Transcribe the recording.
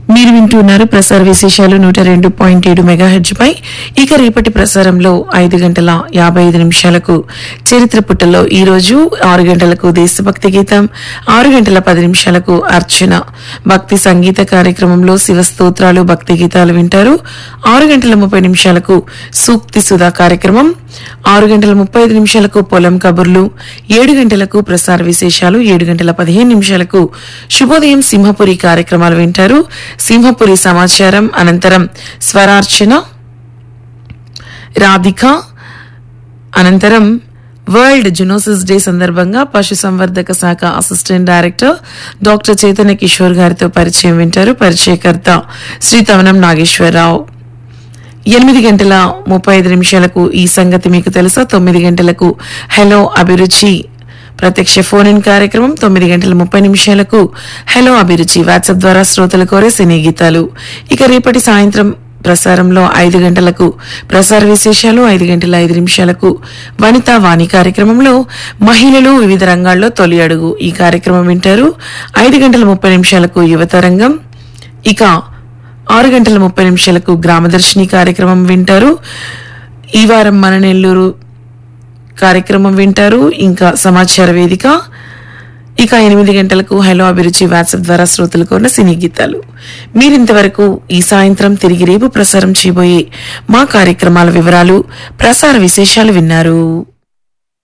మీరు వింటున్నారు ప్రసార విశేషాలు నూట రెండు పాయింట్ ఏడు మెగాహెడ్జ్ పై ఇక రేపటి ప్రసారంలో ఐదు గంటల యాభై ఐదు నిమిషాలకు చరిత్ర పుట్టలో ఈ రోజు ఆరు గంటలకు దేశభక్తి గీతం ఆరు గంటల పది నిమిషాలకు అర్చన భక్తి సంగీత కార్యక్రమంలో శివ స్తోత్రాలు భక్తి గీతాలు వింటారు ఆరు గంటల ముప్పై నిమిషాలకు సూక్తి సుధా కార్యక్రమం ఆరు గంటల ముప్పై ఐదు నిమిషాలకు పొలం కబుర్లు ఏడు గంటలకు ప్రసార విశేషాలు ఏడు గంటల పదిహేను నిమిషాలకు శుభోదయం సింహపురి కార్యక్రమాలు వింటారు సింహపురి సమాచారం అనంతరం స్వరార్చన రాధిక అనంతరం వరల్డ్ జునోసిస్ డే సందర్భంగా పశు సంవర్ధక శాఖ assistant director doctor Chaitanya Kishore గారితో పరిచయం వింటారు పరిచయకర్త శ్రీ తవనం నాగేశ్వరరావు ఎనిమిది గంటల ముప్పై ఐదు నిమిషాలకు ఈ సంగతి మీకు తెలుసా తొమ్మిది గంటలకు హలో అభిరుచి ప్రత్యక్ష ఫోన్ ఇన్ కార్యక్రమం తొమ్మిది గంటల ముప్పై నిమిషాలకు హలో అభిరుచి వాట్సాప్ ద్వారా శ్రోతలు కోరే సినీ గీతాలు ఇక రేపటి సాయంత్రం ప్రసారంలో ఐదు గంటలకు ప్రసార విశేషాలు ఐదు గంటల ఐదు నిమిషాలకు వనితా వాణి కార్యక్రమంలో మహిళలు వివిధ రంగాల్లో తొలి అడుగు ఈ కార్యక్రమం వింటారు ఐదు గంటల ముప్పై నిమిషాలకు యువతరంగం ఇక ఆరు గంటల ముప్పై నిమిషాలకు గ్రామదర్శిని కార్యక్రమం వింటారు ఈ వారం మన నెల్లూరు కార్యక్రమం వింటారు ఇంకా సమాచార వేదిక ఇక ఎనిమిది గంటలకు హలో అభిరుచి వాట్సాప్ ద్వారా శ్రోతలు కోరిన సినీ గీతాలు మీరింతవరకు ఈ సాయంత్రం తిరిగి రేపు ప్రసారం చేయబోయే మా కార్యక్రమాల వివరాలు ప్రసార విశేషాలు విన్నారు